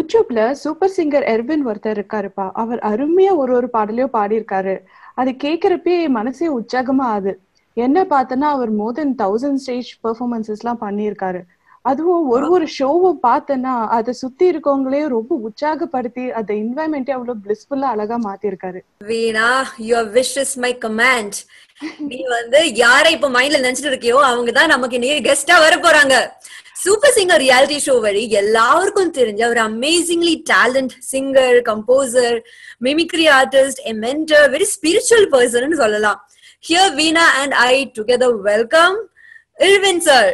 யூடியூப்ல super singer Erwin ஒருத்தர் இருக்காருப்பா அவர் அருமையா ஒரு ஒரு பாடலையும் பாடியிருக்காரு அது கேக்குறப்பே மனசே உற்சாகமா ஆகுது என்ன பார்த்தனா அவர் more than thousand stage performances எல்லாம் பண்ணியிருக்காரு அதுவும் ஒரு ஒரு ஷோவும் பார்த்தனா அதை சுத்தி இருக்கவங்களையும் ரொம்ப உற்சாகப்படுத்தி அந்த என்வாயன்மெண்டே அவ்வளவு பிளிஸ்ஃபுல்லா அழகா மாத்திருக்காரு Veena your wish is my command நீ வந்து யாரை இப்ப மைண்ட்ல நினைச்சிட்டு இருக்கியோ அவங்க தான் நமக்கு இன்னைக்கு கெஸ்டா வர போறாங்க சூப்பர் சிங்கர் ரியாலிட்டி ஷோ வழி எல்லாருக்கும் தெரிஞ்ச ஒரு amazingly talent singer composer mimicry artist a mentor very spiritual person சொல்லலாம் here Veena and I together welcome இல்வின் sir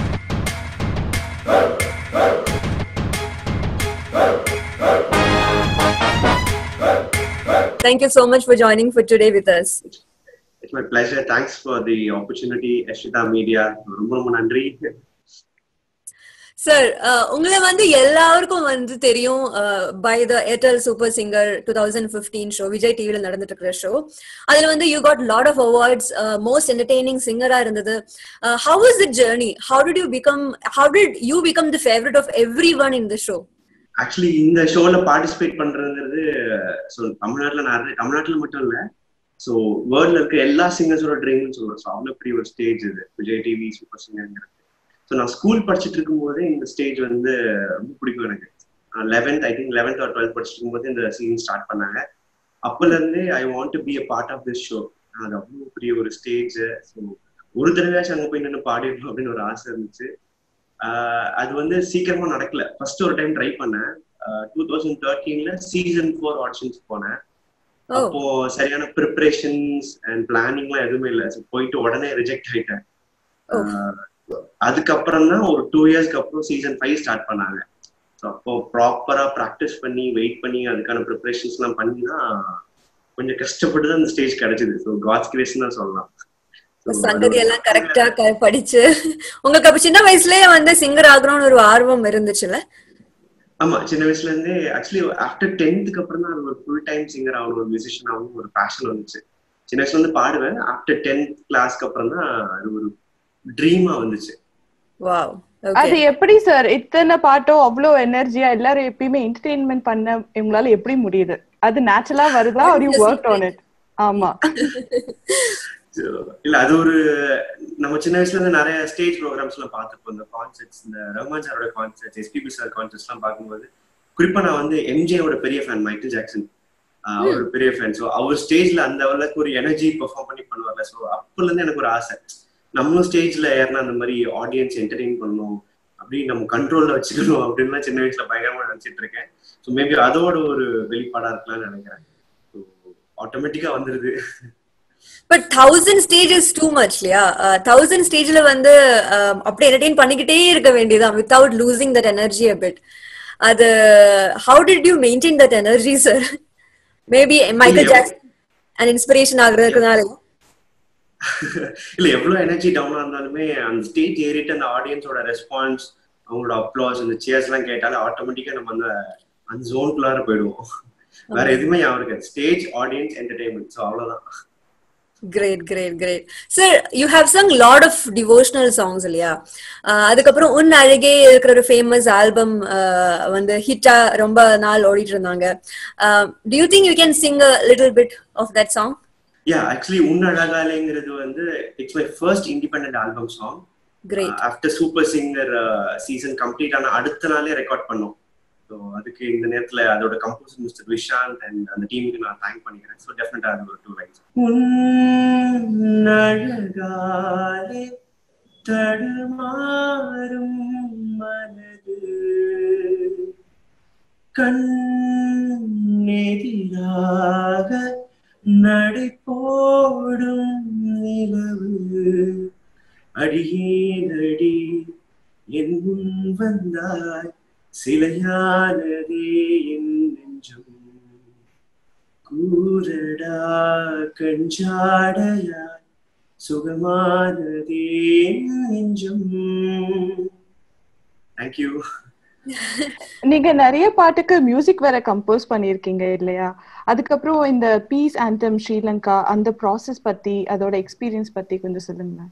Thank you so much for joining for today with us. It's my pleasure. Thanks for the opportunity, Ashita Media. ரொம்ப ரொம்ப நன்றி sir உங்களை வந்து எல்லாருக்கும் வந்து தெரியும் by the Airtel super singer two thousand fifteen show Vijay டிவில நடந்துட்டு இருக்கிற ஷோ அதுல வந்து you got lot of awards most entertaining சிங்கரா இருந்தது how is the journey how did you become how did you become the favourite of every one in the show actually இந்த ஷோல participate பண்றதுங்கிறது ஸோ தமிழ்நாட்டுல நிறைய தமிழ்நாட்டுல மட்டும் இல்ல ஸோ வேர்ல்ட்ல இருக்க எல்லா சிங்கர்ஸோட ட்ரீம்னு சொல்லுவோம் ஸோ அவ்வளோ பெரிய ஒரு ஸ்டேஜ் இது விஜய் டிவி சூப்பர் சிங்கர்ங்கிறது ஸோ நான் ஸ்கூல் படிச்சுட்டு இருக்கும் போதே இந்த ஸ்டேஜ் வந்து ரொம்ப பிடிக்கும் எனக்கு eleventh I think eleventh or twelfth படிச்சுட்டு இருக்கும்போது இந்த சீன் ஸ்டார்ட் பண்ணாங்க அப்பல இருந்தே I want to be a part of this show அது அவ்வளோ பெரிய ஒரு ஸ்டேஜ் ஸோ ஒரு தடவையாச்சும் அங்கே போய் நின்று பாடிடணும் அப்படின்னு ஒரு ஆசை இருந்துச்சு அது வந்து சீக்கிரமா நடக்கல ஃபர்ஸ்ட் ஒரு டைம் ட்ரை பண்ணேன் டூ தௌசண்ட் தேர்ட்டீன்ல சீசன் ஃபோர் ஆடிஷன்ஸ் போனேன் அப்போ சரியான ப்ரிப்பரேஷன்ஸ் அண்ட் பிளானிங்லாம் எதுவுமே இல்லை போயிட்டு உடனே ரிஜெக்ட் ஆயிட்டேன் அதுக்கப்புறம் தான் ஒரு டூ இயர்ஸ்க்கு அப்புறம் சீசன் ஃபைவ் ஸ்டார்ட் பண்ணாங்க அப்போ ப்ராப்பரா ப்ராக்டிஸ் பண்ணி வெயிட் பண்ணி அதுக்கான ப்ரிப்பரேஷன்ஸ் எல்லாம் பண்ணி தான் கொஞ்சம் கஷ்டப்பட்டு தான் அந்த ஸ்டேஜ் கிடைச்சது ஸோ காட்ஸ் கிரேஸ் தான் சொல்லலாம் சங்கதி எல்லாம் கரெக்டா படிச்சு உங்களுக்கு அப்ப சின்ன வயசுலயே வந்து சிங்கர் ஆகணும்னு ஒரு ஆர்வம் இருந்துச்சுல்ல ஆமா சின்ன வயசுல இருந்தே ஆக்சுவலி ஆஃப்டர் டென்த்துக்கு அப்புறம் தான் ஒரு ஃபுல் டைம் சிங்கர் ஆகணும் ஒரு மியூசிஷியன் ஆகணும் ஒரு பேஷன் வந்துச்சு சின்ன வயசுல இருந்து பாடுவேன் ஆஃப்டர் டென்த் கிளாஸ்க்கு அப்புறம் தான் அது ஒரு ட்ரீமா வந்துச்சு வாவ் அது எப்படி சார் இத்தனை பாட்டும் அவ்வளவு எனர்ஜியா எல்லாரும் எப்பயுமே என்டர்டெயின்மெண்ட் பண்ண இவங்களால எப்படி முடியுது அது நேச்சுரலா வருதா ஒரு ஒர்க் ஆன் இட் ஆமா இல்ல அது ஒரு நம்ம சின்ன வயசுல இருந்து நிறைய ஸ்டேஜ் ப்ரோக்ராம்ஸ் எல்லாம் பார்த்துப்போம் இந்த கான்சர்ட்ஸ் இந்த ரஹ்மான் சாரோட கான்சர்ட்ஸ் எஸ்பிபி சார் கான்சர்ட்ஸ் எல்லாம் பார்க்கும்போது குறிப்பா நான் வந்து எம்ஜேயோட பெரிய ஃபேன் மைக்கேல் ஜாக்சன் அவர் பெரிய ஃபேன் ஸோ அவர் ஸ்டேஜ்ல அந்த அளவுக்கு ஒரு எனர்ஜி பெர்ஃபார்ம் பண்ணி பண்ணுவார்ல ஸோ அப்பல இருந்து எனக்கு ஒரு ஆசை நம்மளும் ஸ்டேஜ்ல ஏறினா அந்த மாதிரி ஆடியன்ஸ் என்டர்டெயின் பண்ணணும் அப்படி நம்ம கண்ட்ரோல்ல வச்சுக்கணும் அப்படின்லாம் சின்ன வயசுல பயங்கரமா நினைச்சிட்டு இருக்கேன் ஸோ மேபி அதோட ஒரு வெளிப்பாடா இருக்கலாம்னு நினைக்கிறேன் ஸோ ஆட்டோமேட்டிக்கா வந்துருது but thousand stage is too much இல்லையா தௌசண்ட் ஸ்டேஜ்ல வந்து அப்படியே என்டர்டெயின் பண்ணிக்கிட்டே இருக்க வேண்டியதான் without losing that energy a bit அது how did you maintain that energy sir maybe Michael Jackson and inspiration ஆகுறதுக்குனால இல்ல எவ்வளவு எனர்ஜி டவுனா இருந்தாலுமே அந்த ஸ்டேஜ் ஏறிட்டு அந்த ஆடியன்ஸோட ரெஸ்பான்ஸ் அவங்களோட அப்ளாஸ் அந்த சேர்ஸ் எல்லாம் கேட்டாலே ஆட்டோமேட்டிக்கா நம்ம அந்த அந்த ஜோன்குள்ளார போயிடுவோம் வேற எதுவுமே அவருக்கு ஸ்டேஜ் ஆடியன்ஸ் என்டர்டைன்மெண்ட் ஸோ அவ்வளவுதான் great great great sir you have sung lot of devotional songs இல்லையா அதுக்கப்புறம் உன் அழகே இருக்கிற ஒரு ஃபேமஸ் ஆல்பம் வந்து ஹிட்டா ரொம்ப நாள் ஓடிட்டு இருந்தாங்க do you think you can sing a little bit of that song ya actually உன் அழகாலேங்கிறது வந்து it's my first independent album song great after super singer season complete ஆன அடுத்த நாளே ரெக்கார்ட் பண்ணோம் ஸோ அதுக்கு இந்த நேரத்துல அதோட கம்போசர் மிஸ்டர் விஷாந்த் அண்ட் அந்த டீமுக்கு நான் தேங்க் பண்ணிக்கிறேன் ஸோ டெஃபினட்டா அது ஒரு டூ லைன்ஸ் அழகாலே தடுமாறும் மனது கண்ணெதிராக நடை போடும் நிலவு அடியே நடி என் வந்தாய் சிலையானதே என் நெஞ்சம் கூரடா கஞ்சாடையாய் சுகமானதே என் நெஞ்சம் தேங்க்யூ நீங்க நிறைய பாட்டுக்கு மியூசிக் வேற கம்போஸ் பண்ணிருக்கீங்க இல்லையா அதுக்கப்புறம் இந்த பீஸ் ஆந்தம் ஸ்ரீலங்கா அந்த ப்ராசஸ் பத்தி அதோட எக்ஸ்பீரியன்ஸ் பத்தி கொஞ்சம் சொல்லுங்க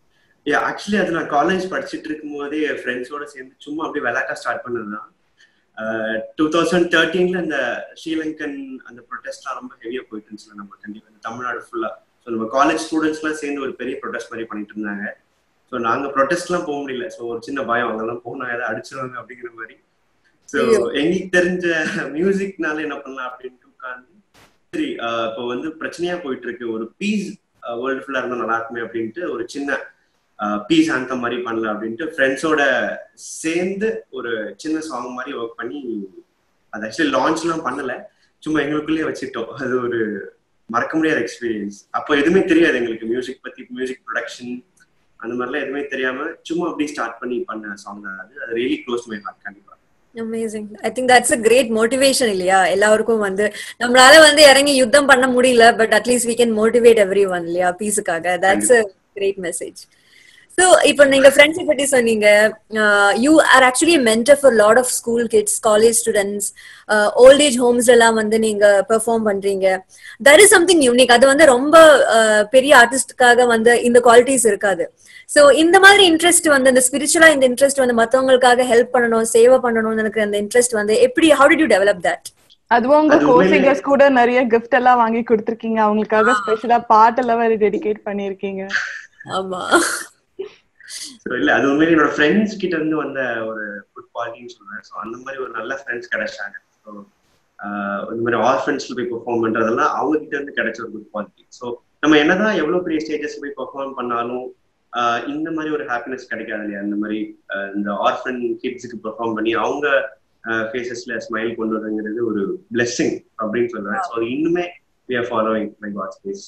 ஆக்சுவலி அது நான் காலேஜ் படிச்சுட்டு இருக்கும் போதே என் ஃப்ரெண்ட்ஸோட சேர்ந்து சும்மா அப்படியே விளையாட்டா ஸ்டார்ட் பண்ணதுதான் டூ தௌசண்ட் தேர்ட்டீன்ல இந்த ஸ்ரீலங்கன் அந்த ப்ரொடெஸ்ட்லாம் ரொம்ப ஹெவியா போயிட்டு இருந்துச்சு நம்ம கண்டிப்பா இந்த தமிழ்நாடு ஃபுல்லா ஸோ நம்ம காலேஜ் ஸ்டூடெண்ட்ஸ்லாம் சேர்ந்து ஒரு பெரிய ப்ரொடெஸ்ட் மாதிரி பண்ணிட்டு இருந்தாங்க ஸோ நாங்க ப்ரொடெஸ்ட்லாம் போக முடியல ஸோ ஒரு சின்ன பயம் அங்கெல்லாம் போனா ஏதாவது அடிச்சிருவாங்க அப்படிங்கிற மாதிரி ஸோ எங்களுக்கு தெரிஞ்ச மியூசிக்னால என்ன பண்ணலாம் அப்படின்ட்டு உட்காந்து சரி இப்போ வந்து பிரச்சனையா போயிட்டு இருக்கு ஒரு பீஸ் வேர்ல்டு ஃபுல்லா இருந்தா நல்லா இருக்குமே அப்படின்ட்டு ஒரு சின்ன பீஸ் அந்த மாதிரி பண்ணல அப்படின்ட்டு ஃப்ரெண்ட்ஸோட சேர்ந்து ஒரு சின்ன சாங் மாதிரி ஒர்க் பண்ணி அது ஆக்சுவலி லான்ச்லாம் பண்ணல சும்மா எங்களுக்குள்ளேயே வச்சுட்டோம் அது ஒரு மறக்க முடியாத எக்ஸ்பீரியன்ஸ் அப்போ எதுவுமே தெரியாது எங்களுக்கு மியூசிக் பத்தி மியூசிக் ப்ரொடக்ஷன் அந்த மாதிரிலாம் எதுவுமே தெரியாம சும்மா அப்படி ஸ்டார்ட் பண்ணி பண்ண சாங் தான் அது அது ரியலி க்ளோஸ் மை ஹார்ட் கண்டிப்பா amazing I think that's a great motivation இல்லையா எல்லாருக்கும் வந்து நம்மளால வந்து இறங்கி யுத்தம் பண்ண முடியல but at least we can motivate every one இல்லையா பீஸுக்காக that's a great message so இப்போ நீங்க ஃப்ரெண்ட்ஸை பத்தி சொன்னீங்க you are actually mentor for lot of school kids college students old age homes எல்லாம் வந்து நீங்க பெர்ஃபார்ம் பண்றீங்க தட் இஸ் சம்திங் யூனிக் அது வந்து ரொம்ப பெரிய ஆர்டிஸ்டுக்காக வந்து இந்த குவாலிட்டிஸ் இருக்காது சோ இந்த மாதிரி இன்ட்ரெஸ்ட் வந்து இந்த ஸ்பிரிச்சுவலா இந்த இன்ட்ரெஸ்ட் வந்து மத்தவங்களுக்காக ஹெல்ப் பண்ணணும் சேவை பண்ணணும்னு எனக்கு அந்த இன்ட்ரெஸ்ட் வந்து எப்படி how did you develop that அதுவும் உங்க கோசிங்கர்ஸ் கூட நிறைய கிஃப்ட் எல்லாம் வாங்கி கொடுத்திருக்கீங்க அவங்களுக்காக ஸ்பெஷலா பாட்டெல்லாம் வேற டெடிகேட் பண்ணிருக்கீங்க ஆமா இல்ல அது உண்மையில என்னோட ஃப்ரெண்ட்ஸ் கிட்ட இருந்து வந்த ஒரு குட் குவாலிட்டின்னு சொல்லுவேன் ஸோ அந்த மாதிரி ஒரு நல்ல ஃப்ரெண்ட்ஸ் கிடைச்சாங்க ஸோ இந்த மாதிரி ஆர்ஃபன்ஸ்ல போய் பெர்ஃபார்ம் பண்றதெல்லாம் அவங்க கிட்ட இருந்து கிடைச்ச ஒரு குட் குவாலிட்டி ஸோ நம்ம என்னதான் எவ்வளவு பெரிய ஸ்டேஜஸ் போய் பெர்ஃபார்ம் பண்ணாலும் இந்த மாதிரி ஒரு ஹாப்பினஸ் கிடைக்காது இல்லையா இந்த மாதிரி இந்த ஆர்ஃபன் கிட்ஸுக்கு பெர்ஃபார்ம் பண்ணி அவங்க ஃபேஸஸ்ல ஸ்மைல் கொண்டு வரங்கிறது ஒரு பிளெஸ்ஸிங் அப்படின்னு சொல்லுவேன் ஸோ அது இன்னுமே we are following my god's pace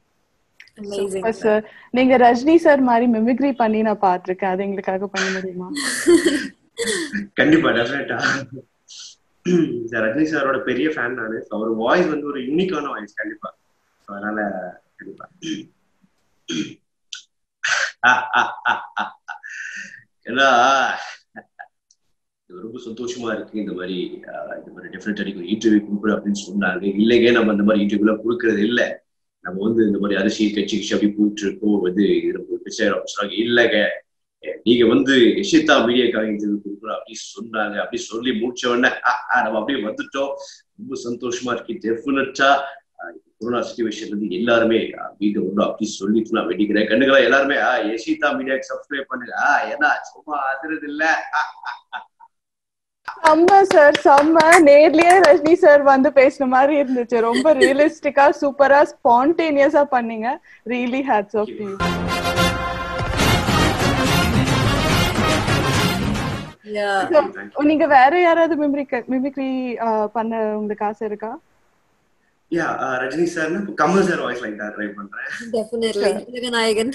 sir நீங்க ரஜினி சார் மாதிரி மிமிக்ரி பண்ணி நான் பாத்திருக்கேன் அது எங்களுக்காக பண்ண முடியுமா கண்டிப்பா டெஃபினட்டா ரஜினி சாரோட பெரிய ஃபேன் நானு அவர் வாய்ஸ் வந்து ஒரு யூனிக்கான வாய்ஸ் கண்டிப்பா அதனால கண்டிப்பா ஏன்னா ரொம்ப சந்தோஷமா இருக்கு இந்த மாதிரி இந்த மாதிரி டெஃபினட் அடிக்கும் இன்டர்வியூ கொடுக்குற அப்படின்னு சொன்னாங்க இல்லைங்க நம்ம இந்த மாதிரி இன்டர்வியூல கொடுக்கறது இல்லை நம்ம வந்து இந்த மாதிரி அரசியல் கட்சி கட்சி அப்படி போயிட்டு இருக்கோம் வந்து சொன்னாங்க இல்லைங்க நீங்க வந்து யஷிதா மீடியாக்காக இன்டர்வியூ கொடுக்குறோம் அப்படி சொன்னாங்க அப்படி சொல்லி முடிச்ச உடனே நம்ம அப்படியே வந்துட்டோம் ரொம்ப சந்தோஷமா இருக்கு டெஃபினட்டா கொரோனா சுச்சுவேஷன் வந்து எல்லாருமே வீட்டை வந்து அப்படி சொல்லிட்டு நான் வெடிக்கிறேன் கண்டுகளா எல்லாருமே யஷிதா மீடியாக்கு சப்ஸ்கிரைப் பண்ணுங்க ஏன்னா சும்மா அதுறது இல்ல செம்ம சார் செம்ம நேர்லயே ரஜினி சார் வந்து பேசின மாதிரி இருந்துச்சு ரொம்ப ரியலிஸ்டிக்கா சூப்பரா ஸ்பான்டேனியஸா பண்ணீங்க ரியலி ஹேட்ஸ் ஆஃப் யூ நீங்க வேற யாராவது மிமிக்ரி மிமிக்ரி பண்ண உங்களுக்கு ஆசை இருக்கா ya Rajini sir Kamal sir voice like தான் ட்ரை பண்றேன் டெஃபினெட்லி ஜெகநாயகன்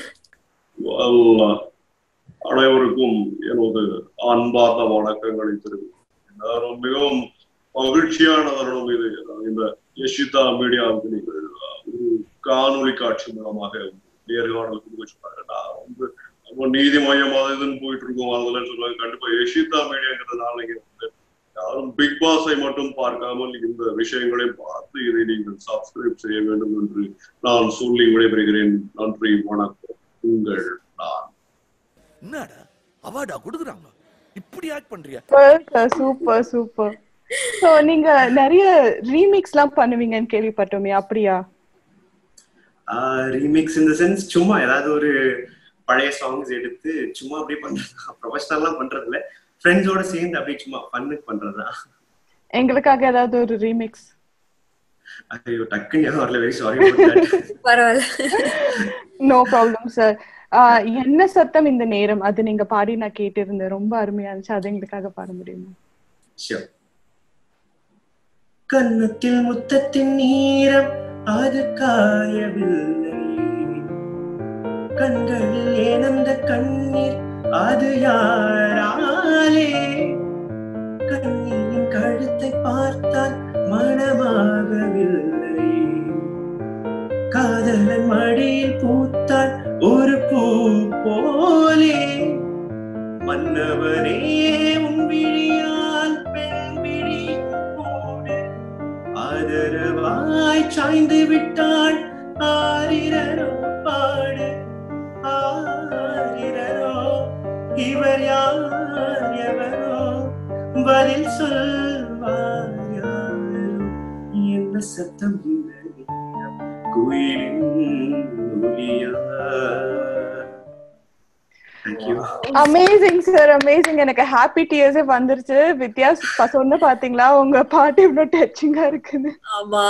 அனைவருக்கும் எனது அன்பார்ந்த வணக்கங்களை தெரிவிக்கும் மிகவும் மகிழ்ச்சியான தருணம் இது இந்த யஷிதா மீடியாவுக்கு நீங்கள் ஒரு காணொலி காட்சி மூலமாக நேர்காணல் கொடுக்க சொன்னாங்க நான் வந்து நம்ம நீதி மையம் அது இதுன்னு போயிட்டு இருக்கோம் அதெல்லாம் சொல்லுவாங்க கண்டிப்பா யஷிதா மீடியாங்கிறதுனால நீங்க வந்து யாரும் பிக் பாஸை மட்டும் பார்க்காமல் இந்த விஷயங்களை பார்த்து இதை நீங்கள் சப்ஸ்கிரைப் செய்ய வேண்டும் என்று நான் சொல்லி விடைபெறுகிறேன் நன்றி வணக்கம் உங்கள் நான் என்னடா அவார்டா கொடுக்குறாங்க இப்படி ஆக்ட் பண்றியா சூப்பர் சூப்பர் சோ நீங்க நிறைய ரீமிக்ஸ் எல்லாம் பண்ணுவீங்கன்னு கேள்விப்பட்டோமே அப்படியா ரீமிக்ஸ் இந்த சென்ஸ் சும்மா ஏதாவது ஒரு பழைய சாங்ஸ் எடுத்து சும்மா அப்படியே பண்றது ப்ரொஃபஷனல்லாம் பண்றது இல்ல ஃப்ரெண்ட்ஸோட சேர்ந்து அப்படியே சும்மா பண்ணுக்கு பண்றதா எங்களுக்காக ஏதாவது ஒரு ரீமிக்ஸ் ஐயோ டக்குன்னு வரல வெரி சாரி பரவாயில்ல நோ ப்ராப்ளம் சார் என்ன சத்தம் இந்த நேரம் அது நீங்க பாடி நான் கேட்டிருந்தேன் ரொம்ப அருமையா இருந்துச்சு அது எங்களுக்காக பாட முடியுமா கன்னத்தில் முத்தத்தின் நீரம் அது காயவில்லை கண்களில் ஏனந்த கண்ணீர் அது யாராலே கண்ணியின் கழுத்தை பார்த்தால் மனமாகவில்லை காதலன் மடியில் பூத்தால் ஒரு பூ போலே மன்னவனே உன் விழியால் பெண் விழி போடு ஆதரவாய் சாய்ந்து விட்டாள் ஆரிரரோ பாடு ஆரிரரோ இவர் யார் எவரோ பதில் சொல்வார் யாரோ என்ன சத்தம் இந்த நேரம் குயிலின் ஒலியா தேங்க்யூ அமேசிங் சார் அமேசிங் எனக்கு ஹாப்பி டியர்ஸே வந்துருச்சு வித்யாஸ் ப- சொன்ன பாத்தீங்களா உங்க பாட்டு இவ்வளவு டச்சிங்கா இருக்குன்னு ஆமா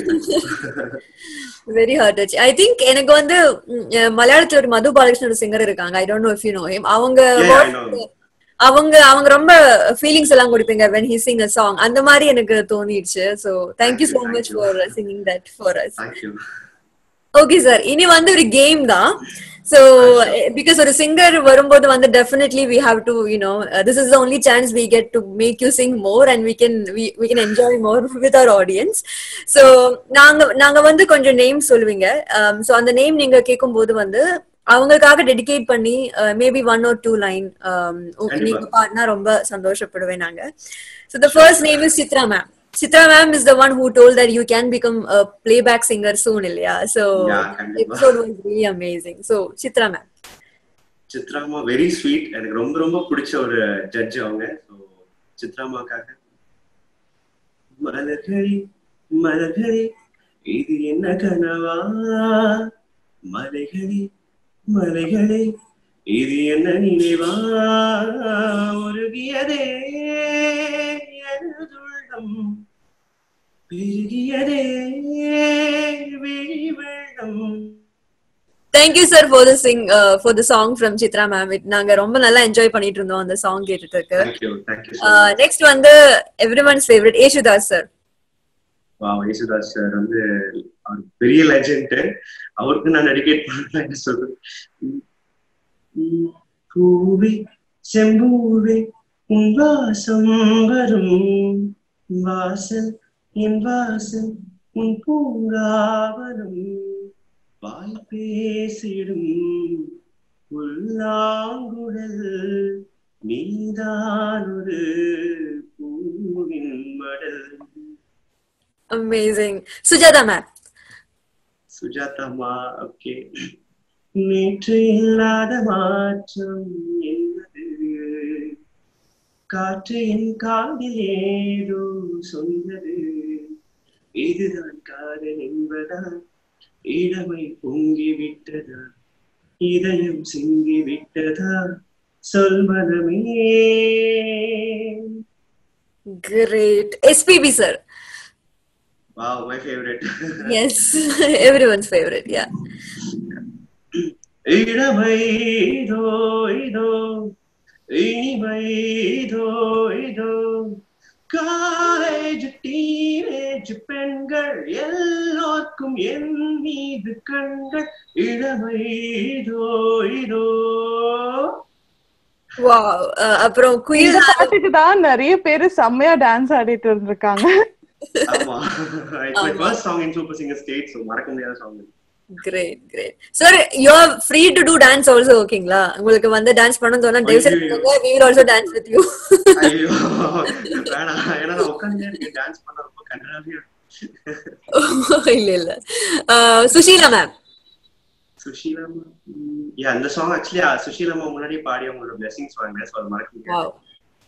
very heart touch I think எனக்கு வந்து ம், அஹ், மலையாளத்துல ஒரு மது பாலகிருஷ்ணன் ஒரு சிங்கர் இருக்காங்க I don't know if you know him அவங்க Yeah, I know. அவங்க அவங்க ரொம்ப ஃபீலிங்ஸ் எல்லாம் கொடுப்பீங்க when he sing a song அந்த மாதிரி எனக்கு தோணிடுச்சு so thank you so Thank much you. for singing that for us thank you okay sir இனி வந்து ஒரு கேம் தான் ஸோ பிகாஸ் ஒரு சிங்கர் வரும்போது வந்து definitely we have to you know this is the only chance we get to make you sing more and we can we can enjoy more with our audience so நாங்க நாங்க வந்து கொஞ்சம் name சொல்லுவீங்க so அந்த name நீங்க கேட்கும்போது வந்து அவங்களுக்காக டெடிகேட் பண்ணி maybe one or two line நீங்க பாடினா ரொம்ப சந்தோஷப்படுவேன் நாங்க so the first name is Chitra ma'am Chitra ma'am is the one who told that you can become playback singer soon இல்லையா ஸோ Yeah, கண்டிப்பா. Episode was really amazing so Chitra ma'am சித்ராமா very sweet எனக்கு ரொம்ப ரொம்ப பிடிச்ச ஒரு ஜட்ஜ் அவங்க ஸோ சித்ராமாக்காக மலர்களே மலர்களே இது என்ன கனவா மலைகளே மலைகளே இது என்ன நினைவா உருகியதே எனதுள்ளம் பெருகியதே விழி வெள்ளம் thank you sir for the sing for the song from Chitra ma'am நாங்க ரொம்ப நல்லா என்ஜாய் பண்ணிட்டு இருந்தோம் அந்த சாங் கேட்டுட்டு இருக்கு தேங்க்யூ தேங்க்யூ நெக்ஸ்ட் வந்து every one's favourite Yesudas sir வா யேசுதாஸ் சார் வந்து அவர் பெரிய லெஜெண்ட் அவருக்கு நான் டெடிகேட் பண்ணலாம் என்ன சொல்றது உம், உம், பூவே செம்பூவே உன் வாசம் வரும் வாசல் என் வாசல் உன் பூங்காவனம் வாய் பேசிடும் புல்லாங்குழல் நீதான் ஒரு பூவின் மடல் அமேசிங் சுஜாதா மேம் சுஜாதாமா ஓகே நேற்று இல்லாத மாற்றம் என்பது காற்று என் காதில் ஏதோ சொன்னது இதுதான் காதல் என்பதா இளமை பொங்கி விட்டதா இதயம் சிங்கி விட்டதா சொல் மனமே great SPB sir Wow, my favorite. Yes every one's favourite ya இளமை இதோ இதோ இனிமை இதோ இதோ காலேஜ் டீனேஜ் பெண்கள் எல்லோருக்கும் என் மீது கண்கள் இளமை இதோ இதோ வாவ் அப்புறம் குயில் இந்த பாட்டுக்கு தான் நிறைய பேரு செம்மையா டான்ஸ் ஆடிட்டு இருந்திருக்காங்க ஆமா it's my first song in super singer state so மறக்க முடியாத song great great sir you are free to do dance also ஓகேங்களா உங்களுக்கு வந்து டான்ஸ் பண்ணணும் தோணா தயவு செய்து ஐயையோ. பண்ணுங்க we will also dance with you ஐயோ வேணாம் ஏன்னா நான் உட்காந்து இருக்கேன் டான்ஸ் பண்ண ரொம்ப கன்றாவியா இருக்கு. இல்ல இல்ல அஹ், சுஷீலா மேம் சுஷீலாமா யா அந்த சாங் ஆக்சுவலி சுஷீலாமா முன்னாடி பாடி அவங்களோட பிளெஸிங்ஸ் வாங்க ஸோ அது மறக்க முடியாது வாவ்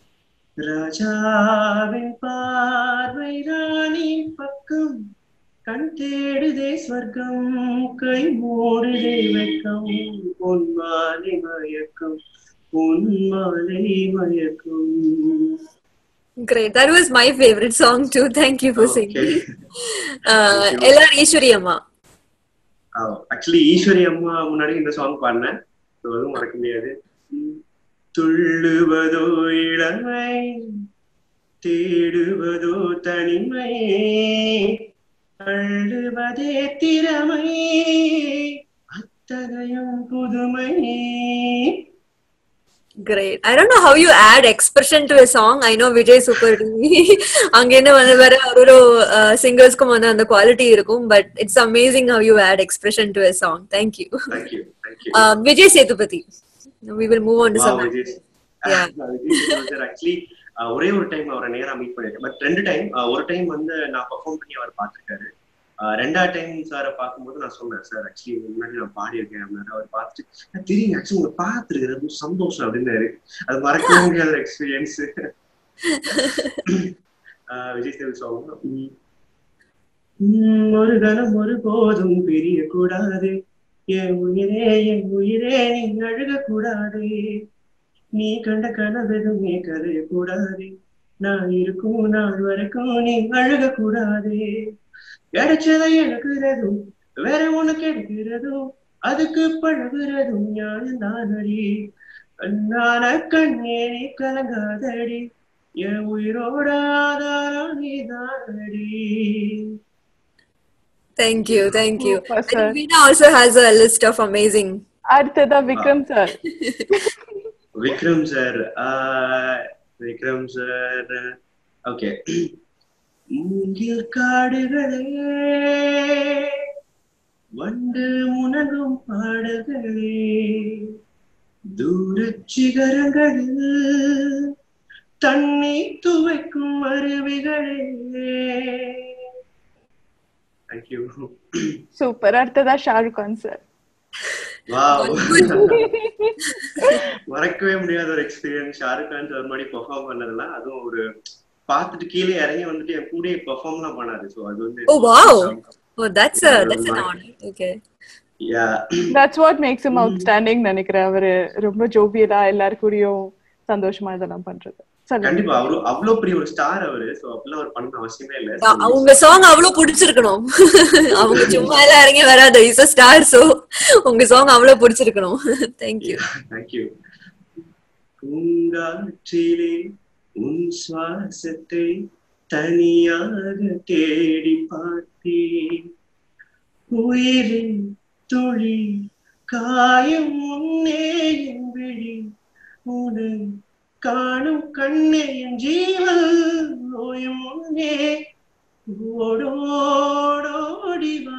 ராஜாவின் பார்வை ராணியின் பக்கம் கண் தேடுதே ஸ்வர்க்கம் கை மூடுதே வெட்கம் பொன்மாலை மயக்கம் பொன்மாலை மயக்கம் great that was my favourite song to thank you for singing எல்லாரும் ஈஸ்வரி அம்மா ஆக்சுவலி ஈஸ்வரி அம்மா முன்னாடி இந்த சாங் பாடினேன் So அதுவும் மறக்க முடியாது உம், துள்ளுவதோ இளமை தேடுவதோ தனிமை அள்ளுவதே திறமை அத்தனையும் புதுமை Great. I don't know how you add expression to a song. I know Vijay Super அங்கேருந்து வந்து வர ஒரு சிங்கர்ஸ்க்கும் வந்து அந்த குவாலிட்டி இருக்கும் but it's amazing how you add expression to a song. Thank you. Thank you thank you Uh, Vijay Sethupathi we will move on to some Yeah. Actually ஒரே ஒரு time அவரை நேரா மீட் பண்ணிருக்கேன் பட் ரெண்டு டைம் ஒரு டைம் வந்து நான் பெர்ஃபார்ம் பண்ணி அவர் பார்த்திருக்காரு அஹ் ரெண்டாவது டைம் சாரை பார்க்கும்போது நான் சொன்னேன் சார் ஆக்சுவலி முன்னாடி நான் பாடியிருக்கேன் அப்படின்னாரு அவர் பார்த்துட்டு "எனக்கு தெரியும் ஆக்சுவலி உங்களை பார்த்துருக்கிறது ரொம்ப சந்தோஷம் அப்படின்னாரு அது மறக்க முடியாத எக்ஸ்பீரியன்ஸ் ஆஹ் விஜய் சேது சாங் ஒரு கணம் ஒரு போதும் பிரிய கூடாது என் உயிரே என் உயிரே நீ அழுக கூடாது நீ கண்ட கனவெதுமே கதைய கூடாது நான் இருக்கும் நாள் வரைக்கும் நீ அழுக கூடாது கிடைச்சதை எடுக்கிறதும் வேற உனக்கு எடுக்கிறதும் அதுக்கு பழகுறதும் ஞானம் தானடி கண்ணான கண்ணே நீ கலங்காதடி என் உயிரோட ஆதாரம் நீதானடி Thank you, thank you. Super, I sir. think Veena also has a list of amazing. அடுத்ததா Vikram sir Vikram sir Vikram sir okay மூங்கில் காடுகளே வண்டு முனகும் பாடல்களே தூரச் சிகரங்களில் தண்ணீர் துவைக்கும் அருவிகளே தேங்க்யூ சூப்பர் அடுத்ததா ஷாருக் கான் சார் வாவ் மறக்கவே முடியாத ஒரு எக்ஸ்பீரியன்ஸ் ஷாருக் கான் சார் மாதிரி பெர்ஃபார்ம் பண்ணதெல்லாம் அதுவும் ஒரு பார்த்துட்டு கீழே இறங்கி வந்துட்டு என் கூடயே பெர்ஃபார்ம்லாம் பண்ணாரு ஸோ அது வந்து Oh, wow. Oh, that's a that's an honor. Okay. Ya that's what makes him outstanding நினைக்கிறேன் அவரு ரொம்ப ஜோபியலா எல்லாரு கூடயும் சந்தோஷமா இதெல்லாம் பண்றது சொல்லுங்க கண்டிப்பா அவரு அவ்வளவு பெரிய ஒரு ஸ்டார் அவரு சோ அப்படிலாம் அவர் பண்ண அவசியமே இல்ல அ- அவங்க சாங் அவ்வளவு பிடிச்சிருக்கணும் அவங்க சும்மா எல்லாம் இறங்கி வராது இஸ் a ஸ்டார் சோ உங்க சாங் அவ்வளவு பிடிச்சிருக்கணும் தேங்க்யூ தேங்க்யூ பூங்காற்றிலே உன் சுவாசத்தை தனியாக தேடி பார்த்தேன் உயிரின் துளி காயும் முன்னே என் விழி உனை காணும் கண்ணே என் ஜீவன் நோயும் முன்னே ஓடோடோடி வா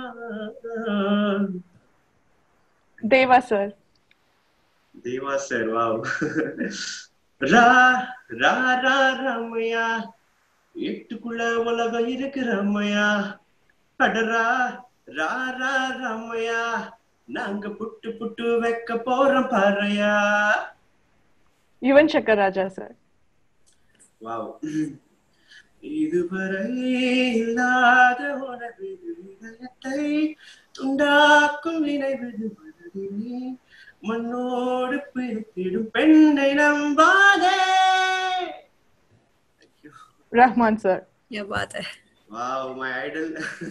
Deva sir Deva sir wow ரா ரா ரா ராமையா எட்டுக்குள்ள உலகம் இருக்கு ராமையா அடரா ரா ரா ராமையா நாங்க புட்டு புட்டு வைக்க போறோம் பாறையா யுவன் சங்கர் ராஜா சார் வாவ் இதுவரை இல்லாத உனது இதயத்தை துண்டாக்கும் நினைவு மனதிலே மண்ணோடு பிரித்திடும் பெண்ணை நம்பாதே ரஹ்மான் சார் क्या बात है வாவ் மை ஐடல்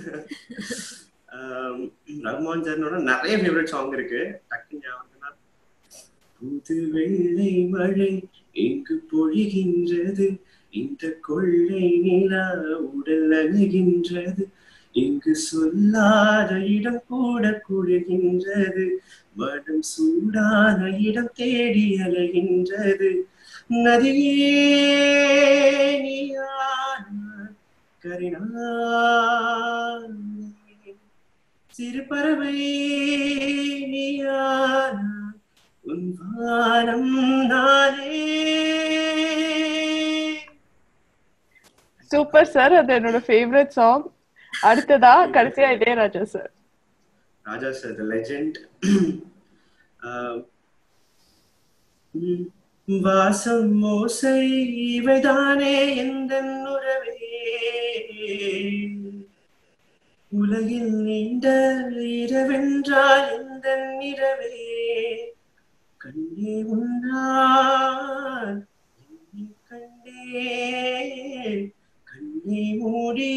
ரஹ்மான் சார்னோட நிறைய ஃபேவரட் சாங் இருக்கு டக்குன்னு ஞாபகம் தான். புது வெள்ளை மழை எங்கு பொழிகின்றது இந்த கொள்ளை நிலா உடல் அணுகின்றது இங்கு சொல்லாத இடம் கூட குழுகின்றது மனம் சூடான இடம் தேடி அலைகின்றது நதியே நீயானாய் கரினாய் சிறு பறவை நீயானாய் உன் வானம் நானே சூப்பர் சார் அது என்னோட ஃபேவரட் சாங் அடுத்ததா கடைசியா Ilaiyaraaja sir Raja sir the legend வாசம் மோசை இவைதானே எந்த உறவே உலகில் நீண்ட இரவென்றால் எந்த இரவே கண்ணே உன்னால் என்னை கண்டேன் கண்ணை மூடி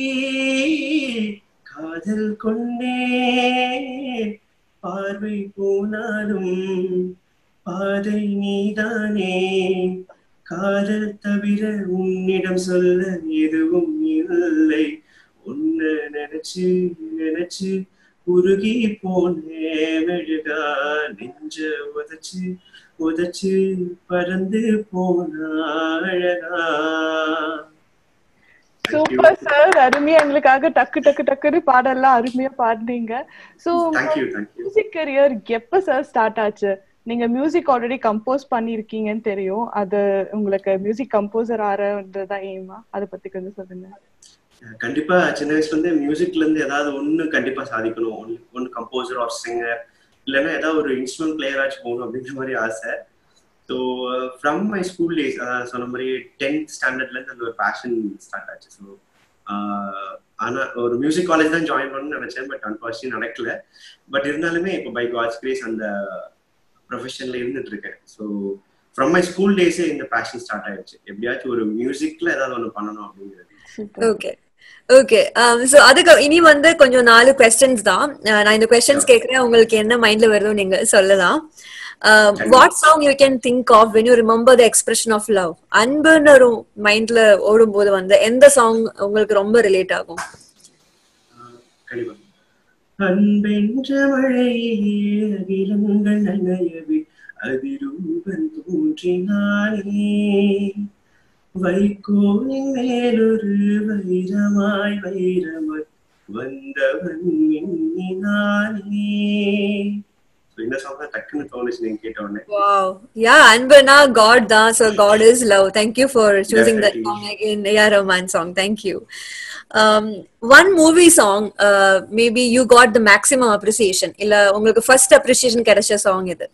காதல் கொண்டேன் பார்வை போனாலும் பாதை நீதானே காதல் தவிர உன்னிடம் சொல்ல எதுவும் இல்லை உன்னை நினைச்சு நினைச்சு உருகி போனே மெழுகா நெஞ்ச உதச்சு உதச்சு பறந்து போனா அழகா சூப்பர் சார் அருமையா எங்களுக்காக டக்கு டக்கு டக்குன்னு பாடலாம் அருமையா பாடுனீங்க so thank you thank you music career எப்ப சார் ஸ்டார்ட் ஆச்சு நீங்க மியூசிக் ஆல்ரெடி கம்போஸ் பண்ணிருக்கீங்கன்னு தெரியும் அது உங்களுக்கு மியூசிக் கம்போசர் ஆறதுதான் எய்மா அதை பத்தி கொஞ்சம் சொல்லுங்க கண்டிப்பா சின்ன வயசுல இருந்து மியூசிக்ல இருந்து ஏதாவது ஒண்ணு கண்டிப்பா சாதிக்கணும் ஒன்னு ஒன்னு கம்போசர் ஆர் சிங்கர் இல்லைன்னா ஏதாவது ஒரு இன்ஸ்ட்ருமெண்ட் பிளேயர் ஆச்சு போகணும் அப்படின்ற மாதிரி ஆசை so from my school days அதான் சொன்ன மாதிரி டென்த் ஸ்டாண்டர்ட்ல இருந்து அந்த ஒரு பேஷன் ஸ்டார்ட் ஆச்சு ஸோ ஆனா ஒரு மியூசிக் காலேஜ் தான் ஜாயின் பண்ணணும்னு நினைச்சேன் பட் அன்பார்ச்சுனேட் நடக்கல பட் இருந்தாலுமே இப்போ பை காட்ஸ் கிரேஸ் அந்த ப்ரொஃபஷன்ல இருந்துட்டு இருக்கேன் ஸோ ஃப்ரம் மை ஸ்கூல் டேஸே இந்த பேஷன் ஸ்டார்ட் ஆயிடுச்சு எப்படியாச்சும் ஒரு மியூசிக்ல ஏதாவது ஒன்று பண்ணணும் அப்படிங்கிறது சூப்பர் ஓகே ஓகே சோ அதுக்கு இனி வந்து கொஞ்சம் நாலு கொஸ்டின்ஸ் தான் அஹ் நான் இந்த கொஸ்டின்ஸ் கேக்குறேன் உங்களுக்கு என்ன மைண்ட்ல வருதோ நீங்க சொல்லலாம் what song you can think of when you remember the expression of love அன்புன்னு ஒரு மைண்ட்ல ஓடும்போது வந்து எந்த சாங் உங்களுக்கு ரொம்ப ரிலேட் ஆகும் கண்டிப்பா அன்பென்ற மழையே அகிலங்கள் நனையவே அதிரூபன் தோன்றினானே வைக்கோலின் மேலொரு வைரமாய் வைரமாய் வந்தவன் மின்னினானே So, இந்த சாங் தான் டக்குன்னு தோணுச்சு நீங்க கேட்ட உடனே Wow. Yeah, அன்புனா God தான். So God is love. Thank you for choosing that Definitely. song again. Yeah, Roman song. Thank you. Um, one movie song, uh, maybe you got the maximum appreciation. இல்ல உங்களுக்கு first appreciation கிடைச்ச song இது.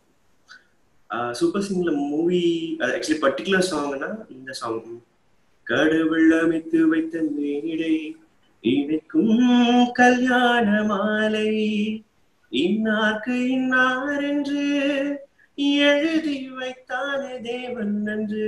Super சிங்ல movie actually particular சாங்னா இந்த song கடவுள் அமைத்து வைத்த மேடை இணைக்கும் கல்யாண மாலை இன்னார்க்கு இன்னார் என்று எழுதி வைத்தானே தேவன் நன்று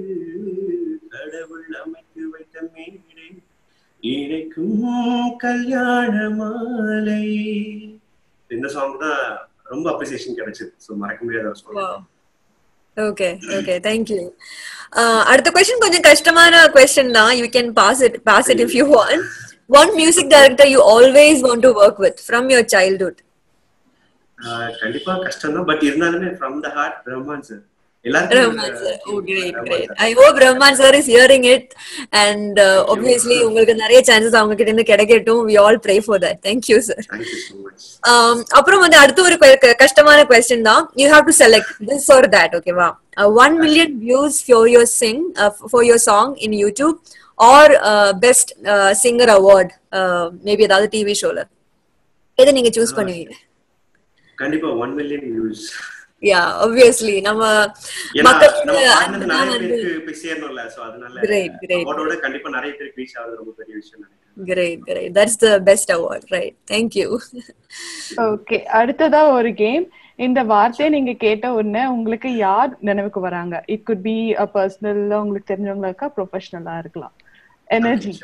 கடவுள் அமைத்து வைத்த மேடை இணைக்கும் கல்யாண மாலை இந்த சாங் தான் ரொம்ப அப்ரிசியேஷன் கிடைச்சது ஸோ மறக்க முடியாத ஒரு song. Wow. Okay, okay, thank you. Uh, அடுத்த question கொஞ்சம் கஷ்டமான question தான். You can pass it, pass it if you want. One music director you always want to work with from your childhood. ஆஹ் கண்டிப்பா கஷ்டம் தான் பட் இருந்தாலுமே from the heart Rahman sir Rahman sir. Oh, great, great. I hope Rahman sir is hearing it. And uh, obviously, உங்களுக்கு நிறைய chances அவங்க கிட்ட இருந்து கிடைக்கட்டும். We all pray for that. Thank you, sir. Thank you so much Um, அப்புறம் வந்து அடுத்த ஒரு que- que- கஷ்டமான கொஸ்டின் தான் you have to select this or that ஓகேவா one million views for your sing for your song in YouTube or best singer award maybe ஏதாவது TV ஷோல எதை நீங்க சூஸ் பண்ணுவீங்க கண்டிப்பா one million views ya obviously நம்ம ஏன்னா மக்களுக்கு நம்ம பாடினது அதுதான் நிறைய வந்து பேருக்கு போய் சேரணும்ல சோ அதனால Great, great. அவரோட கண்டிப்பா நிறைய பேருக்கு ரீச் ஆகுது ரொம்ப பெரிய விஷயம் நினைக்கிறேன் great great that's the best award right thank you okay அடுத்ததா ஒரு கேம் இந்த வார்த்தையை நீங்க கேட்ட உடனே உங்களுக்கு யார் நினைவுக்கு வராங்க it could be a personal உங்களுக்கு தெரிஞ்சவங்களா இருக்கா ப்ரொஃபஷனலா இருக்கலாம் energy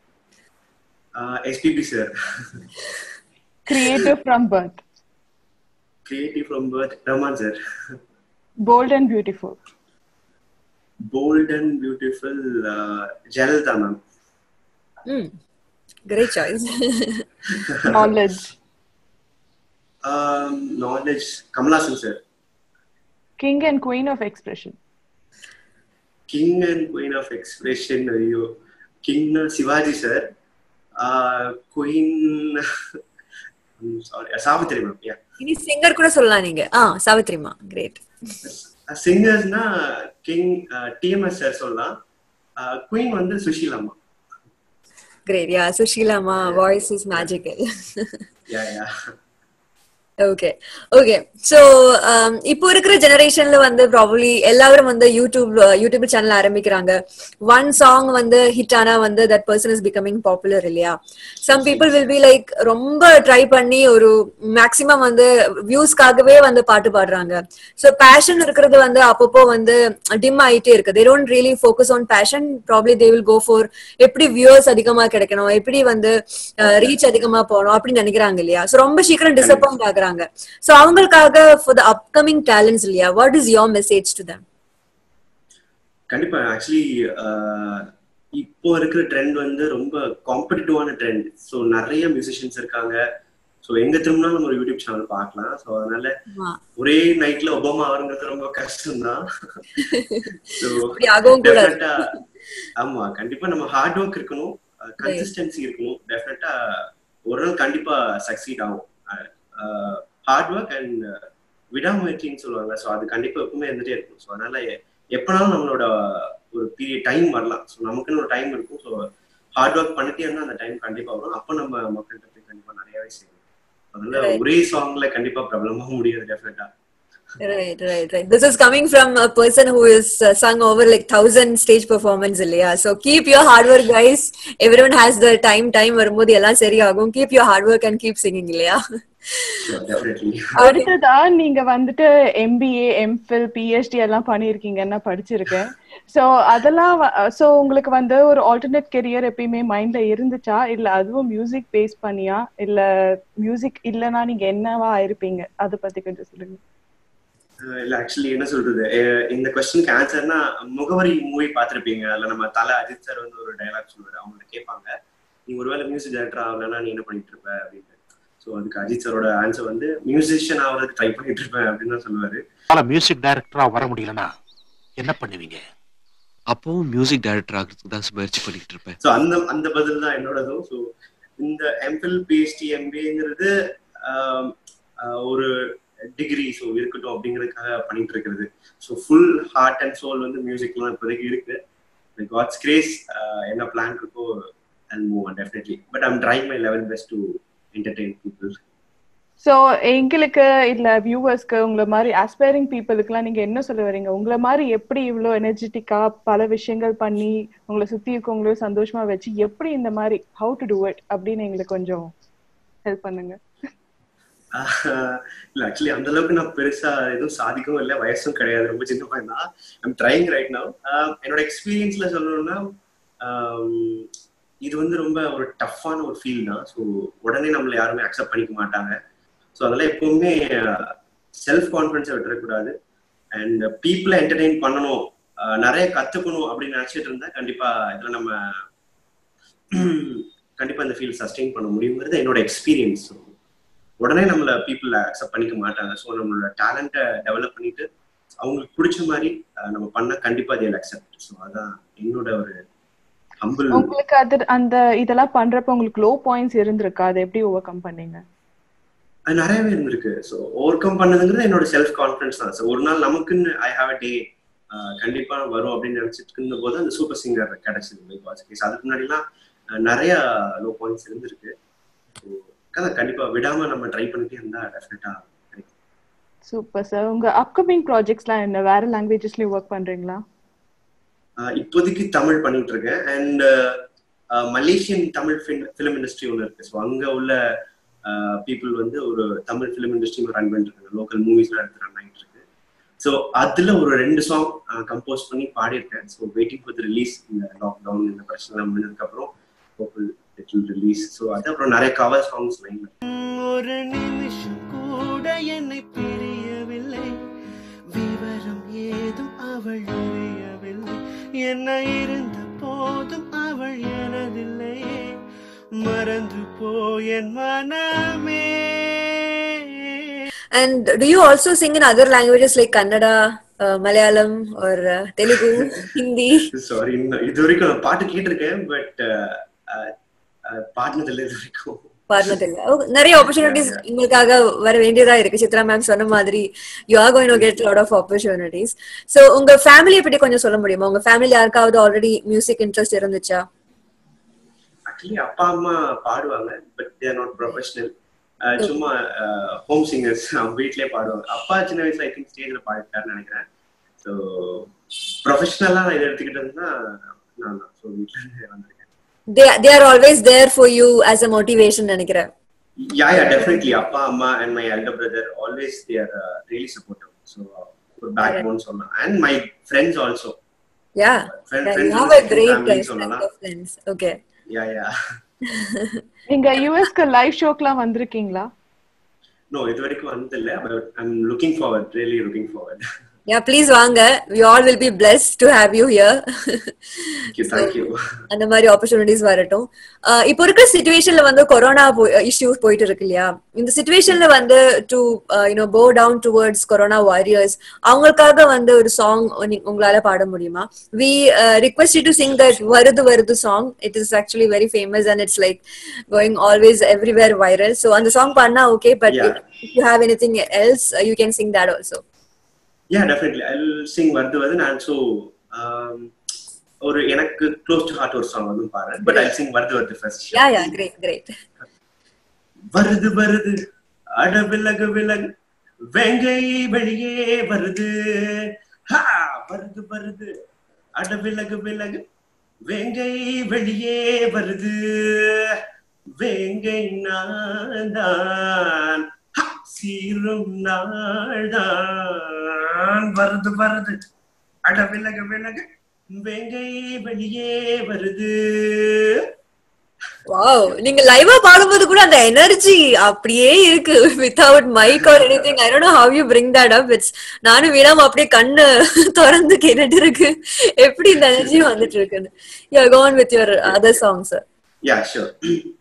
SPB sir creative from birth creative from birth Rahman sir bold and beautiful bold and beautiful Jayalalithaa ma'am mm. great choice knowledge knowledge Kamal Haasan sir king and queen of expression king and queen of expression ஐயோ கிங்னா Sivaji sir queen sorry Savitri ma'am ya இனி singer கூட சொல்லலாம் நீங்க ஆ சாவித்ரிமா great சிங்கர்ஸ்னா king TMS sir சொல்லலாம் குயின் வந்து சுஷீலாமா கிரேட் யா சுஷீலாமா voice is magical ya ya okay okay so இப்போ இருக்கிற ஜெனரேஷன்ல வந்து ப்ராபப்ளி எல்லாரும் வந்து யூடியூப் யூடியூப் சேனல் ஆரம்பிக்கிறாங்க ஒன் சாங் வந்து ஹிட் ஆனா வந்து that person is becoming popular இல்லையா some people will be like ரொம்ப ட்ரை பண்ணி ஒரு மேக்சிமம் வந்து வியூஸ்க்காகவே வந்து பாட்டு பாடுறாங்க சோ பேஷன் இருக்கிறது வந்து அப்பப்போ வந்து டிம் ஆயிட்டே இருக்கு they don't really focus on passion probably they will go for எப்படி வியூவர்ஸ் அதிகமா கிடைக்கணும் எப்படி வந்து ரீச் அதிகமா போகணும் அப்படின்னு நினைக்கிறாங்க இல்லையா சோ ரொம்ப சீக்கிரம் டிசப்பாயிண்ட் ஆகுறாங்க சோ அவங்களுக்காக ஃபார் த அப்கமிங் டேலண்ட்ஸ் இல்லையா what is your message to them கண்டிப்பா ஆக்சுவலி இப்போ இருக்கிற ட்ரெண்ட் வந்து ரொம்ப காம்படிட்டிவான ட்ரெண்ட் ஸோ நிறைய மியூசிஷியன்ஸ் இருக்காங்க ஸோ எங்க திரும்பினாலும் நம்ம ஒரு யூடியூப் சேனல் பார்க்கலாம் ஸோ அதனால ஒரே நைட்ல ஒபாமா ஆகுங்கிறது ரொம்ப கஷ்டம் தான் ஸோ அப்படி ஆகவும் கூடாது டெஃபினட்டா ஆமா கண்டிப்பா நம்ம ஹார்ட் ஒர்க் இருக்கணும் கன்சிஸ்டன்சி இருக்கணும் டெஃபினட்டா ஒரு நாள் கண்டிப்பா சக்சீட் ஆகும் ஹார்ட் ஒர்க் அண்ட் விடாமுயற்சின்னு சொல்லுவாங்க ஸோ அது கண்டிப்பா எப்பவுமே இருந்துட்டே இருக்கும் ஸோ அதனால எ- எப்பனாலும் நம்மளோட ஒரு பீரியட் டைம் வரலாம் ஸோ நமக்குன்னு ஒரு டைம் இருக்கும் ஸோ ஹார்ட் ஒர்க் பண்ணிட்டே இருந்தா அந்த டைம் கண்டிப்பா வரும் அப்போ நம்ம மக்கள்கிட்ட போய் கண்டிப்பா நிறையவே செய்யணும் அதனால Right. ஒரே சாங்ல கண்டிப்பா பிரபலமாக முடியாது டெஃபினட்டா Right, right, right. This is coming from a person who is uh, sung over like thousand stage performance இல்லையா so keep your hard work guys everyone has the time time வரும்போது எல்லாம் சரியாகும் keep your hard work and keep singing இல்லையா Sure, definitely. அடுத்ததா நீங்க வந்துட்டு MBA MPhil PhD எல்லாம் பண்ணிருக்கீங்கன்னா படிச்சிருக்கேன் சோ அதெல்லாம் சோ உங்களுக்கு வந்து ஒரு ஆல்டர்னேட் கெரியர் எப்பயுமே மைண்ட்ல இருந்துச்சா இல்ல அதுவும் மியூசிக் பேஸ் பண்ணியா இல்ல மியூசிக் இல்லனா நீங்க என்னவா ஆயிருப்பீங்க அத பத்தி கொஞ்சம் சொல்லுங்க அஹ் இல்ல ஆக்சுவலி என்ன சொல்றது அஹ் இந்த கொஸ்டினுக்கு ஆன்சர்னா முகவரி மூவி பார்த்திருப்பீங்க அதுல நம்ம தலை அஜித் சார் வந்து ஒரு டயலாக் சொல்லுவாரு அவங்க கேட்பாங்க நீ ஒருவேளை மியூசிக் டைரக்டர் ஆகலன்னா நீ என்ன பண்ணிட்டு இருப்ப அப்படின்னு ஸோ அதுக்கு அஜித் சாரோட ஆன்சர் வந்து மியூசிஷியன் ஆகிறதுக்கு ட்ரை பண்ணிட்டு இருப்பேன் அப்படின்னு தான் சொல்லுவாரு மியூசிக் டைரக்டரா வர முடியலனா என்ன பண்ணுவீங்க அப்பவும் மியூசிக் டைரக்டர் ஆகிறதுக்கு தான் முயற்சி பண்ணிட்டு இருப்பேன் ஸோ அந்த அந்த பதில் தான் என்னோடதும் ஸோ இந்த எம்ஃபில் பிஹெச்டி எம்பிங்கிறது ஒரு டிகிரி ஸோ இருக்கட்டும் அப்படிங்கிறதுக்காக பண்ணிட்டு இருக்கிறது so full heart and soul வந்து மியூசிக்லாம் இப்போதைக்கு இருக்கு காட்ஸ் கிரேஸ் என்ன பிளான் இருக்கோ and move on definitely but I'm trying my level best to entertain people so எங்களுக்கு இல்ல வியூவர்ஸ்க்கு உங்களை மாதிரி ஆஸ்பைரிங் பீப்புளுக்குலாம் நீங்க என்ன சொல்ல வரீங்க உங்களை மாதிரி எப்படி இவ்ளோ எனர்ஜெட்டிக்கா பல விஷயங்கள் பண்ணி உங்களை சுத்தி இருக்கவங்களையும் சந்தோஷமா வச்சு எப்படி இந்த மாதிரி ஹவு டு டூ இட் அப்படின்னு எங்களுக்கு கொஞ்சம் ஹெல்ப் பண்ணுங்க இல்ல ஆக்சுவலி அந்த அளவுக்கு நான் பெருசா எதுவும் சாதிக்கவும் இல்லை வயசும் கிடையாது ரொம்ப சின்ன பையன் தான் ஐம் ட்ரைங் ரைட் நவ் என்னோட எக்ஸ்பீரியன்ஸ்ல சொல்லணும்னா ஆம், இது வந்து ரொம்ப ஒரு டஃப்பான ஒரு ஃபீல் தான் ஸோ உடனே நம்மள யாருமே அக்செப்ட் பண்ணிக்க மாட்டாங்க ஸோ அதெல்லாம் எப்பவுமே செல்ஃப் கான்ஃபிடன்ஸை விட்டுறக்கூடாது அண்ட் பீப்புளை என்டர்டெயின் பண்ணணும் ஆஹ் நிறைய கத்துக்கணும் அப்படின்னு நினைச்சிட்டு இருந்தா கண்டிப்பா இதுல நம்ம கண்டிப்பா இந்த ஃபீல் சஸ்டெயின் பண்ண முடியுங்கிறது என்னோட எக்ஸ்பீரியன்ஸ் உடனே நம்மள பீப்புள் அக்செப்ட் பண்ணிக்க மாட்டாங்க ஸோ நம்மளோட டேலண்ட்டை டெவலப் பண்ணிட்டு அவங்களுக்கு பிடிச்ச மாதிரி ஆஹ் நம்ம பண்ணா கண்டிப்பா they will accept ஸோ அதான் என்னோட ஒரு ஹம்பிள் உங்களுக்கு அது அந்த இதெல்லாம் பண்றப்ப உங்களுக்கு லோ பாயிண்ட்ஸ் இருந்திருக்கா அதை எப்படி ஓவர் கம் பண்ணீங்க அது நிறையவே இருந்திருக்கு ஸோ ஓவர் கம் பண்ணதுங்கிறது என்னோட செல்ஃப் கான்ஃபிடன்ஸ் தான் ஸோ ஒரு நாள் நமக்குன்னு ஐ ஹாவ் அ டே கண்டிப்பா வரும் அப்படின்னு நினைச்சிட்டு இருந்த போது அந்த சூப்பர் சிங்கர் கிடைச்சது பிகாஸ் கேஸ் அதுக்கு முன்னாடிலாம் அஹ், நிறைய லோ பாயிண்ட்ஸ் இருந்திருக்கு ஸோ கதை கண்டிப்பா விடாம நம்ம ட்ரை பண்ணிட்டே இருந்தா டெஃபினட்டா கிடைக்கும் சூப்பர் சார் உங்க அப்கமிங் ப்ராஜெக்ட்ஸ்லாம் என்ன வேற லாங்குவேஜஸ்லயும் ஒர்க் பண்றீங்களா அஹ், இப்போதைக்கு தமிழ் பண்ணிட்டு இருக்கேன் and Malaysian Tamil film industry ஒன்று இருக்கு ஸோ அங்க உள்ள பீப்புள் வந்து ஒரு தமிழ் ஃபிலிம் இண்டஸ்ட்ரி ரன் பண்ணிட்டு இருக்காங்க லோக்கல் மூவிஸ்லாம் எடுத்து ரன் ஆகிட்டு இருக்கு ஸோ அதுல ஒரு ரெண்டு சாங் கம்போஸ் பண்ணி பாடியிருக்கேன் ஸோ வெயிட்டிங் ஃபார் ரிலீஸ் இந்த லாக்டவுன் இந்த பிரச்சனை முடிஞ்சதுக்கு அப்புறம் இட் வில் ரிலீஸ் ஸோ அது அப்புறம் நிறைய கவர் சாங்ஸ் லைன் ஒரு நிமிஷம் கூட என்னை பிரியவில்லை விவரம் ஏதும் அவள் அறியவில்லை என்ன இருந்த போதும் அவள் எனதில்லை மறந்து போய் என் மனமே And do you also sing in other languages like Kannada, uh, Malayalam, or uh, Telugu, Hindi? Sorry இது வரைக்கும் நான் பாட்டு கேட்டிருக்கேன் பட் பாடினதில்லை இது வரைக்கும் பாடினதில்ல ஓ, நிறைய ஆப்பர்ச்சுனிட்டிஸ் உங்களுக்காக வர வேண்டியதா இருக்கு சித்ரா மேம் சொன்ன மாதிரி you are going to get lot of opportunities so உங்க ஃபேமிலியை பத்தி கொஞ்சம் சொல்ல முடியுமா உங்க ஃபேமிலி யாருக்காவது ஆல்ரெடி மியூசிக் இன்ட்ரெஸ்ட் இருந்துச்சா ஆக்சுவலி அப்பா அம்மா பாடுவாங்க பட் தேர் நாட் ப்ரொஃபஷனல் சும்மா ஹோம் சிங்கர்ஸ் அவங்க வீட்லயே பாடுவாங்க அப்பா சின்ன வயசுல ஐ திங்க் ஸ்டேஜ்ல பாடிட்டாருன்னு நினைக்கிறேன் ஸோ ப்ரொஃபஷனலா நான் இதை எடுத்துக்கிட்டதுன்னா நான் தான் ஸோ வீட்ல இருந்து வந்திருக்கேன் they they are always there for you as a motivation நினைக்கிறேன் யா யா டெஃபினெட்லி அப்பா அம்மா and my elder brother always they are really supportive so ஒரு பேக் போன் சொல்லலாம் and my friends also yeah you have a great சொல்லலாம் of friends okay yeah yeah நீங்க யூஎஸ்க்கு live ஷோக்கெல்லாம் வந்திருக்கீங்களா நோ இது வரைக்கும் வந்ததில்லை but I'm looking forward really looking forward yeah please வாங்க we all will be blessed to have you here thank you thank you அந்த மாதிரி ஆப்பர்ச்சுனிட்டிஸ் வரட்டும் அஹ் இப்போ இருக்கிற சுச்சுவேஷன்ல வந்து கொரோனா இஷ்யூஸ் போயிட்டு இருக்கு இல்லையா இந்த சுச்சுவேஷன்ல வந்து to you know go down towards corona warriors அவங்களுக்காக வந்து ஒரு சாங் உங்களால பாட முடியுமா we request to sing that வருது வருது song it is actually very famous and it's like going always everywhere viral so அந்த சாங் பண்ணா okay but Yeah. If you have anything else you can sing that also yeah definitely I sing வருது வருது நான் so ஒரு எனக்கு close to heart ஒரு song வந்து பாடுறேன் பட் ஐ சிங் வருது வருது first yeah yeah great great வருது வருது அட விலகு விலகு வெங்கை வெளியே வருது ஹா வருது வருது அட விலகு விலகு வேங்கை வெளியே வருது வேங்கை நான் ஹா, சீரும் நாள்தான் வருது வருது அட விலகு விலகு வேங்கை வெளியே வருது வாவ் நீங்க லைவா பாடும்போது கூட அந்த எனர்ஜி அப்படியே இருக்கு without mic or anything I don't know how you bring that up it's நானும் வீணாம அப்படியே கண்ணு திறந்து கேட்டுட்டு இருக்கு எப்படி இந்த எனர்ஜி வந்துட்டு இருக்குன்னு you gone with your other songs yeah sure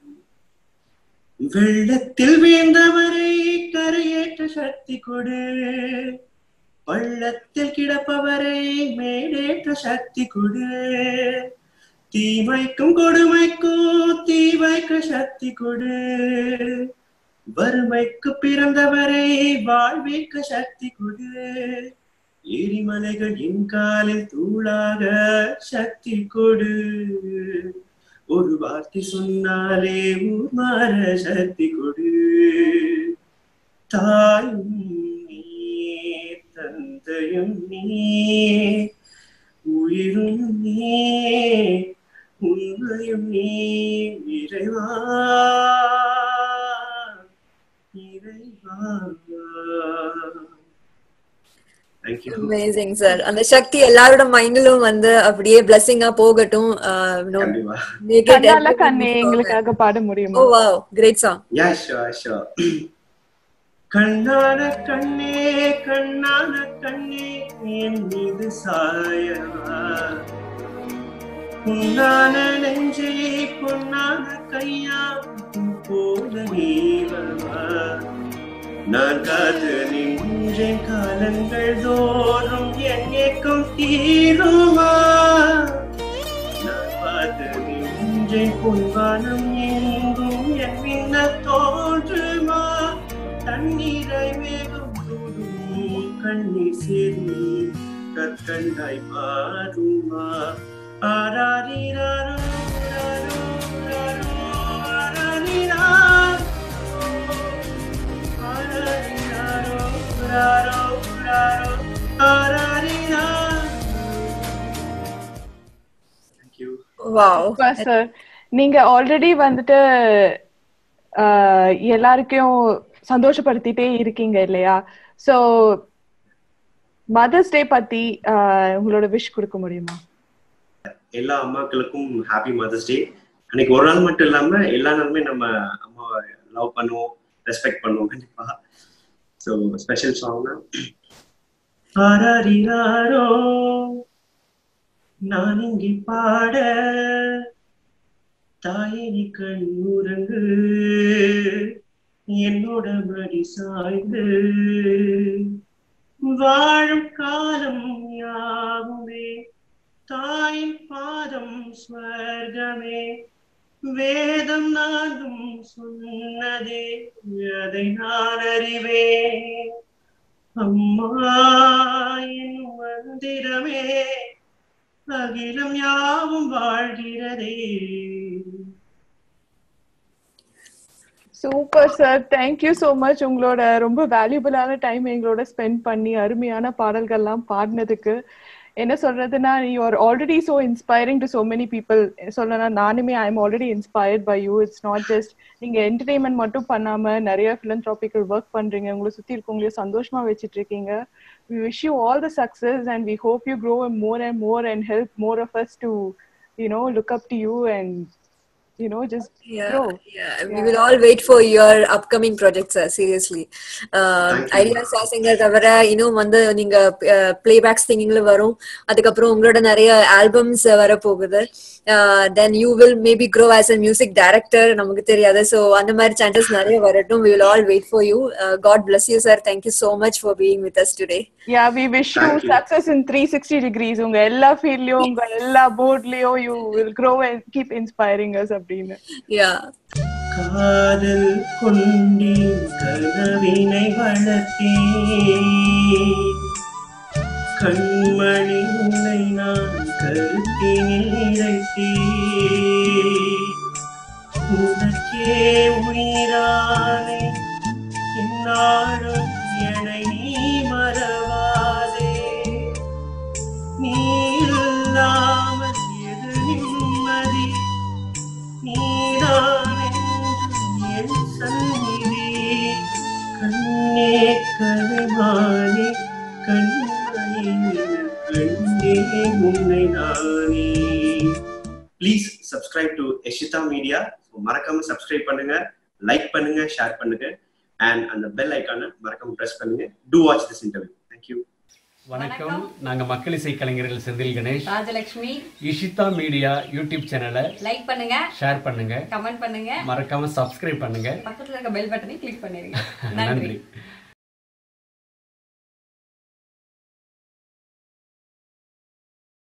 வெள்ளத்தில் வீழ்ந்தவரை கரையேற்ற சக்தி கொடு பள்ளத்தில் கிடப்பவரை மேடேற்ற சக்தி கொடு தீமைக்கும் கொடுமைக்கும் தீ வைக்க சக்தி கொடு வறுமைக்கு பிறந்தவரை வாழ்விக்க சக்தி கொடு எரிமலைகள் என் காலில் தூளாக சக்தி கொடு ஒரு வார்த்தை சொன்னாலே ஊர் மாற சக்தி கொடு தாயும் நீ தந்தையும் நீ உயிரும் நீ உண்மையும் நீ இறைவா இறைவா தேங்க்யூ அமேசிங் சார் அந்த சக்தி எல்லாரோட மைண்டிலும் வந்து அப்படியே பிளஸிங்கா போகட்டும் கண்டிப்பா கண்ணால கண்ணே எங்களுக்காக பாட முடியுமா oh wow great song yeah sure sure கண்ணான கண்ணே கண்ணான கண்ணே என் மீது சாயவா பொன்னான நெஞ்சே பொன்னான கையா உன் போல நீவா நான் காத்து நின்றேன் காலங்கள் தோறும் என் ஏக்கம் தீருமா நான் பார்த்து நின்றேன் பொன்வானம் எங்கும் என் மின்ன தோன்றுமா தண்ணீரை மேகம் தூடும் கண்ணீர் சேரும் கற்கண்டாய் மாறுமா ஆராரிராரோ ராரோ, ராரோ, ஆராரிராரோ. ஆராரிராரோ, ராரோ, ராரோ, ஆராரிராரோ. Thank you. வாவ் சார் நீங்க ஆல்ரெடி வந்துட்டு ஆஹ், எல்லாருக்கும் சந்தோஷப்படுத்திட்டே இருக்கீங்க இல்லையா சோ மதர்ஸ் டே பத்தி ஆஹ், உங்களோட விஷ் கொடுக்க முடியுமா எல்லா அம்மாக்களுக்கும் ஹாப்பி மதர்ஸ் டே அன்னைக்கு ஒரு நாள் மட்டும் இல்லாம எல்லா நாளுமே நம்ம அம்மாவை லவ் பண்ணுவோம் ரெஸ்பெக்ட் பண்ணுவோம் கண்டிப்பா ஸோ ஸ்பெஷல் சாங்னா ஆராரிராரோ நான் இங்கே பாட தாயே நீ கண்ணுறங்கு என்னோட மடி சாய்ந்து வாழும் காலம் யாவுமே தாயின் பாதம் ஸ்வர்கமே வேதம் நானும் சொன்னதே அதை நான் அறிவேன் அம்மா என் மந்திரமே அகிலம் யாவும் வாழ்கிறதே super sir thank you so much உங்களோட ரொம்ப வேல்யூபிளான டைம் எங்களோட ஸ்பெண்ட் பண்ணி அருமையான பாடல்கள்லாம் பாடினதுக்கு என்ன சொல்றதுன்னா you are already so inspiring to so many people சொல்லனா நானுமே I am already inspired by you it's not just நீங்க என்டர்டைன்மெண்ட் மட்டும் பண்ணாம நிறைய philanthropical ஒர்க் பண்றீங்க உங்களை சுத்தி இருக்கவங்களையும் சந்தோஷமா வச்சிட்டு இருக்கீங்க we wish you all the success and we hope you grow more and more and help more of us to you know look up to you and you know just Yeah, grow yeah. We will all wait for your upcoming projects, sir. Seriously. Um, Thank you. Idea சாசிங்கர் தவிர இன்னும் வந்து நீங்க playback சிங்கிங்ல வரும் அதுக்கப்புறம் உங்களோட நிறைய albums வர போகுது then you will maybe grow as a music director நமக்கு தெரியாது ஸோ அந்த மாதிரி சான்சஸ் நிறைய வரட்டும் we will all wait for you uh, god bless you sir thank you so much for being with us today Yeah, we wish you Thank you. success in 360 degrees. உங்க எல்லா ஃபீல்ட்லயும் உங்க எல்லா போர்ட்லயும் you will grow and keep inspiring us அப்படின்னு yeah காதல் கொண்டேன் கனவினை வளர்த்தேன் கண்மணி உன்னை நான் கருத்தினில் இறைத்தேன் உனக்கே உயிரானே என்னாலும் என்னை please subscribe to Ishita media மறக்காம சப்ஸ்கிரைப் பண்ணுங்க லைக் பண்ணுங்க ஷேர் பண்ணுங்க அண்ட் அந்த பெல் ஐக்கானை மறக்காம ப்ரெஸ் பண்ணுங்க to watch this interview thank you வணக்கம் நாங்க மக்கள் இசை கலைஞர்கள் செந்தில் கணேஷ் ராஜலட்சுமி இஷிதா மீடியா யூடியூப் சேனலை லைக் பண்ணுங்க ஷேர் பண்ணுங்க கமெண்ட் பண்ணுங்க மறக்காம சப்ஸ்கிரைப் பண்ணுங்க பக்கத்துல இருக்க பெல் பட்டனை கிளிக் பண்ணிருங்க நன்றி நன்றி